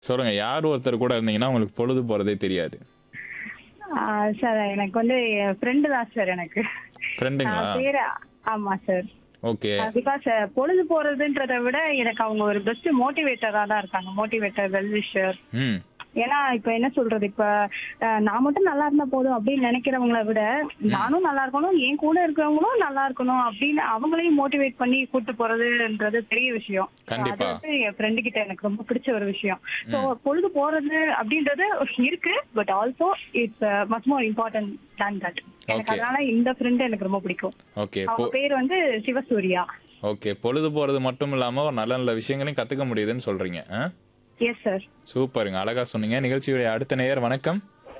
சொல்லுங்க யார் ஒருத்தர் கூட இருந்தீங்கன்னா உங்களுக்கு பொழுது போறதே தெரியாது சார் எனக்கு வந்து ஃப்ரெண்டு தான் சார் எனக்கு ஃப்ரெண்டுங்களா ஆஹ் பேரு ஆமா சார் ஓகே பிகாஸ் பொழுது போறதுன்றதை விட எனக்கு அவங்க ஒரு பெஸ்ட் மோட்டிவேட்டரா தான் இருக்காங்க மோட்டிவேட்டர் வெல் விஷர் ம் ஏன்னா இப்ப என்ன சொல்றது இப்ப அஹ், நான் மட்டும் நல்லா இருந்தா போதும் அப்படின்னு நினைக்கிறவங்கள விட நானும் நல்லா இருக்கணும் என் கூட இருக்கிறவங்களும் நல்லா இருக்கணும் அப்படின்னு அவங்களையும் மோட்டிவேட் பண்ணி கூட்டு போறதுன்றது பெரிய விஷயம் So, அது கண்டிப்பா. வந்து என் ஃப்ரெண்டு கிட்ட எனக்கு ரொம்ப பிடிச்ச ஒரு விஷயம் சோ பொழுது போறது அப்படின்றது இருக்கு but also it's much more important than that எனக்கு Okay. அதனால இந்த ஃப்ரெண்ட் எனக்கு ரொம்ப பிடிக்கும் ஓகே அவங்க பேர் வந்து சிவசூர்யா ஓகே பொழுது போறது மட்டும் இல்லாம ஒரு நல்ல நல்ல விஷயங்களையும் கத்துக்க முடியுதுன்னு சொல்றீங்க ஆ? எஸ் சார் சூப்பருங்க அழகா சொன்னீங்க நிகழ்ச்சியுடைய அடுத்த நேயர் வணக்கம்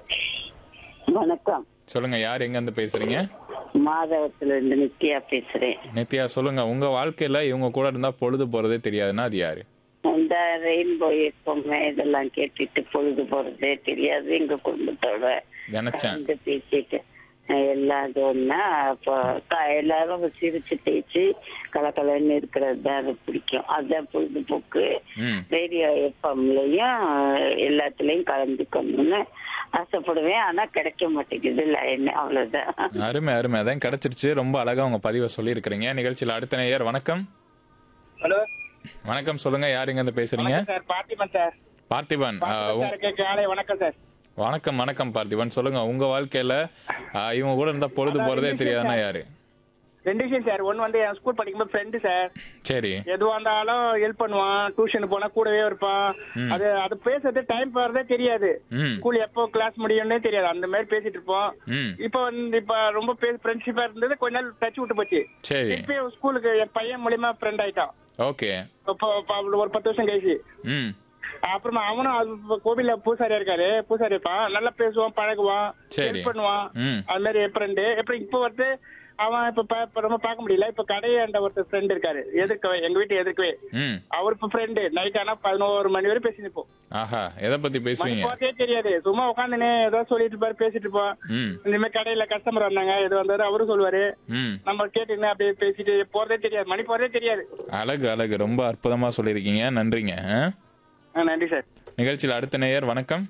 வணக்கம் சொல்லுங்க யார் எங்க இருந்து பேசுறீங்க மாதவத்துல இருந்து நித்யா பேசுறேன் நித்யா சொல்லுங்க உங்க வாழ்க்கையில இவங்க கூட இருந்தா பொழுது போறதே தெரியாதுன்னா அது யாரு இந்த ரெயின்போ எப்பவுமே இதெல்லாம் கேட்டுட்டு பொழுது போறதே தெரியாது எங்க குடும்பத்தோட நினைச்சேன் வந்து பேசிட்டு அஹ் எல்லாம் இது ஒண்ணா அப்போ க- எல்லாரும் சிரிச்சு பேச்சு கலக்கலன்னு இருக்கிறது தான் அது பிடிக்கும் அதுதான் பொழுதுபோக்கு ம் ரேடியோ எஃப்எம்லயும் எல்லாத்துலயும் கலந்துக்கணும்னு ஆசைப்படுவேன் ஆனா கிடைக்க மாட்டேங்குது லைன் அவ்வளவுதான் அருமை அருமை அதான் கிடைச்சிருச்சு ரொம்ப அழகா உங்க பதிவை சொல்லியிருக்கிறீங்க நிகழ்ச்சியில அடுத்த நேயர் வணக்கம் ஹலோ வணக்கம் சொல்லுங்க யார் எங்க இருந்து பேசுறீங்க வணக்கம் சார் பார்த்திபன் சார் பார்த்திபன் ஆ, உங்க- சாருக்கு காலை வணக்கம் சார் வணக்கம் வணக்கம் பார்த்திபன் சொல்லுங்க உங்க வாழ்க்கையில ஆ, இவங்க கூட இருந்தா பொழுது போறதே தெரியாதுன்னா யாரு ரெண்டு விஷயம் சார் ஒன்னு வந்து என் ஸ்கூல் படிக்கும்போது ஃப்ரெண்டு சார் சரி எதுவா இருந்தாலும் ஹெல்ப் பண்ணுவான் டியூஷன் போனா கூடவே இருப்பான் அது அது பேசுறது டைம் போறதே தெரியாது ம் ஸ்கூல் எப்போ கிளாஸ் முடியும்னே தெரியாது அந்த மாதிரி பேசிட்டு இருப்போம் ம் இப்போ வந்து இப்ப ரொம்ப ஃப்ரெண்ட்ஷிப்பா இருந்தது கொஞ்ச நாள் டச் விட்டு போச்சு சரி திருப்பி ஸ்கூலுக்கு என் பையன் மூலியமா ஃப்ரெண்ட் ஆயிட்டான் ஓகே இப்போ இப்போ அவரு ஒரு பத்து வருஷம் கழிச்சு ம் அப்புறமா அவனும் அது இப்ப கோவில்ல பூசாரியா இருக்காரு பூசாரி இருப்பான் நல்லா பேசுவான் பழகுவான் சரி. ஹெல்ப் பண்ணுவான் ம் அது மாதிரி ஃப்ரெண்டு இப்ப இப்போ வந்து அவன் இப்ப பா- இப்ப ரொம்ப பார்க்க முடியல இப்ப கடையாண்ட ஒருத்தர் ஃப்ரெண்ட் இருக்காரு எதிர்க்கவே எங்க வீட்டு எதிர்க்கவே ம் அவர் இப்ப ஃப்ரெண்டு நைட் ஆனா பதினோரு மணி வரை பேசி நிப்போம் ஆஹா எதை பத்தி மணி பேசுவீங்க போறதே தெரியாது சும்மா உட்காந்துனே ஏதோ சொல்லிட்டு இருப்பாரு பேசிட்டு இருப்போம் ம் இந்த மாதிரி கடையில கஸ்டமர் வந்தாங்க இது வந்தாரு அவரும் சொல்லுவாரு ம் நம்ம கேட்டுன்னு அப்படியே பேசிட்டு போறதே தெரியாது மணி போறதே தெரியாது அழகு அழகு ரொம்ப அற்புதமா சொல்லியிருக்கீங்க நன்றிங்க ஆ? ஆ, நன்றி சார் நிகழ்ச்சியில் அடுத்த நேயர் வணக்கம்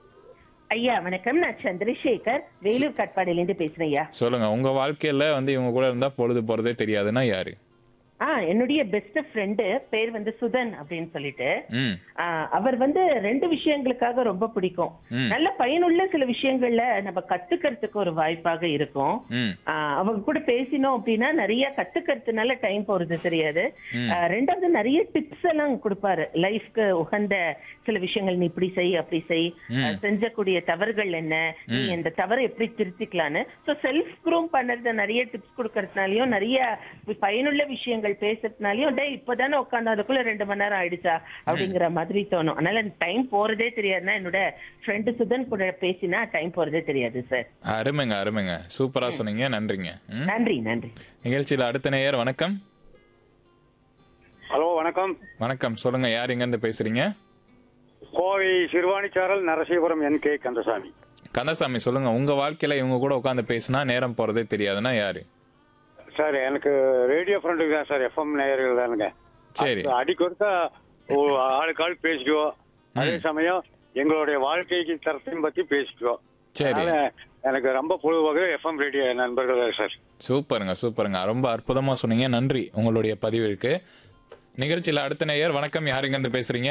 ஐயா வணக்கம் நான் சந்திரசேகர் வேலூர் கட்பாடியிலேருந்து பேசுறேன் ஐயா சொல்லுங்க உங்க வாழ்க்கையில வந்து இவங்க கூட இருந்தா பொழுது போறதே தெரியாதுன்னா யாரு ஆ என்னுடைய பெஸ்ட் ஃப்ரெண்டு பேர் வந்து சுதன் அப்படின்னு சொல்லிட்டு ம் ஆ, அவர் வந்து ரெண்டு விஷயங்களுக்காக ரொம்ப பிடிக்கும் ம். நல்ல பயனுள்ள சில விஷயங்கள்ல நம்ம கத்துக்கிறதுக்கு ஒரு வாய்ப்பாக இருக்கும் ம் ஆ, அவங்க கூட பேசினோம் அப்படின்னா நிறைய கத்துக்கிறதுனால டைம் போறது தெரியாது ம். ஆ, ரெண்டாவது நிறைய டிப்ஸ் எல்லாம் கொடுப்பாரு லைஃப்க்கு உகந்த சில விஷயங்கள் நீ இப்படி செய் அப்படி செய் ம். ஆ, செஞ்சக்கூடிய தவறுகள் என்ன நீ இந்த தவறை எப்படி திருத்திக்கலான்னு ஸோ செல்ஃப் க்ரூம் பண்ணுறது நிறைய டிப்ஸ் கொடுக்கறதுனாலயும் நிறைய பயனுள்ள விஷயங்கள் பேசுறதுனாலயும் டே இப்பதானே உட்காந்து அதுக்குள்ள ரெண்டு மணி நேரம் ஆயிடுச்சா அப்படிங்கிற மாதிரி தோணும் அதனால டைம் போறதே தெரியாதுன்னா என்னோட ஃப்ரெண்டு சுதன் கூட பேசினா டைம் போறதே தெரியாது சார் அருமைங்க அருமைங்க சூப்பரா சொன்னீங்க நன்றிங்க ம். நன்றி நன்றி நிகழ்ச்சியில் அடுத்த நேயர் வணக்கம் ஹலோ வணக்கம் வணக்கம் சொல்லுங்க யார் எங்க இருந்து பேசுறீங்க கோவை சிறுவாணிச்சாரல் நரசீபுரம் என் கே கந்தசாமி கந்தசாமி சொல்லுங்க உங்க வாழ்க்கையில இவங்க கூட உட்காந்து பேசினா நேரம் போறதே தெரியாதுன்னா யாரு சார் எனக்கு ரேடியோ ஃப்ரெண்டுக்கு தான் சார் எஃப்எம் நேயர்கள் தானுங்க சரி அது அடிக்கொருக்கா ஒரு ஆளுக்கு ஆள் பேசிக்குவோம் அதே சமயம் எங்களுடைய வாழ்க்கைக்கு தரத்தையும் பத்தி பேசிக்குவோம் சரி அதனால எனக்கு ரொம்ப பொழுதுபோக எஃப்எம் ரேடியோ நண்பர்கள் தான் சார் சூப்பருங்க சூப்பருங்க ரொம்ப அற்புதமா சொன்னீங்க நன்றி உங்களுடைய பதிவிற்கு நிகழ்ச்சியில் அடுத்த நேயர் வணக்கம் யார் எங்க இருந்து பேசுறீங்க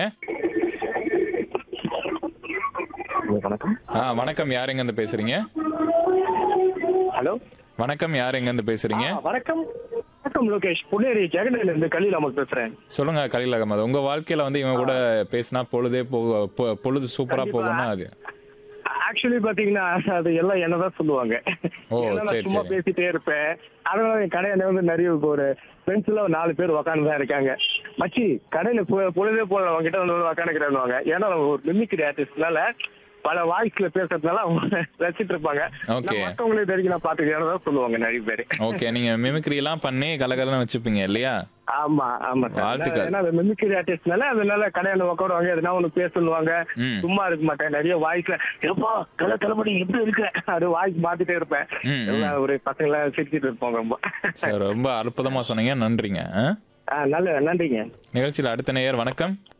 வணக்கம் ஆ வணக்கம் யார் எங்க இருந்து பேசுறீங்க ஹலோ வணக்கம் யார் எங்க இருந்து பேசுறீங்க வணக்கம் வணக்கம் லோகேஷ் புனேரி ஜெகனில இருந்து கலீல் அமர் பேசுறேன் சொல்லுங்க கலீல் அகமது உங்க வாழ்க்கையில வந்து இவங்க கூட பேசினா பொழுதே போக பொ- பொழுது சூப்பரா போகும்னா அது ஆக்சுவலி பாத்தீங்கன்னா அது எல்லாம் என்னதான் சொல்லுவாங்க ஓ, ஏன்னா நான் சரி, சும்மா சரி. பேசிட்டே இருப்பேன் அதனால என் கடையில வந்து நிறைய இப்போ ஒரு ஃப்ரெண்ட்ஸ்ல ஒரு நாலு பேர் உக்காந்து தான் இருக்காங்க மச்சி கடையில பொ- பொழுதே போல அவங்க கிட்ட வந்து உக்காந்துக்கிறாங்க ஏன்னா அவங்க ஒரு மிமிக்ரி ஆர்டிஸ்ட்னால பல வாய்ஸ்ல பேசுறதுனால அவங்க ரசிச்சிட்டு இருப்பாங்க Okay. நான் மத்தவங்களே தெரிஞ்சு நான் பாத்துக்கிறேன் தான் சொல்லுவாங்க நிறைய பேர் ஓகே நீங்க மிமிக்ரி எல்லாம் பண்ணி கலகலன்னு வச்சுப்பீங்க இல்லையா ஆமா ஆமா சார் வாழ்த்துக்கள். ஏன்னா அது மிமிக்ரி ஆர்டிஸ்ட்னால அதனால கடையில உட்காருவாங்க எதனா ஒண்ணு பேச சொல்லுவாங்க ம். சும்மா இருக்க மாட்டேன் நிறைய வாய்ஸ்ல எப்பா தலை தலைமுடி எப்படி இருக்க அது வாய்ஸ் மாத்திட்டே இருப்பேன் ம், ம். எல்லாம் ஒரு பசங்களை சிரிச்சிட்டு இருப்போம் ரொம்ப சார் ரொம்ப அற்புதமா சொன்னீங்க நன்றிங்க ஆ? ஆ, நல்ல நன்றிங்க நிகழ்ச்சியில் அடுத்த நேயர் வணக்கம்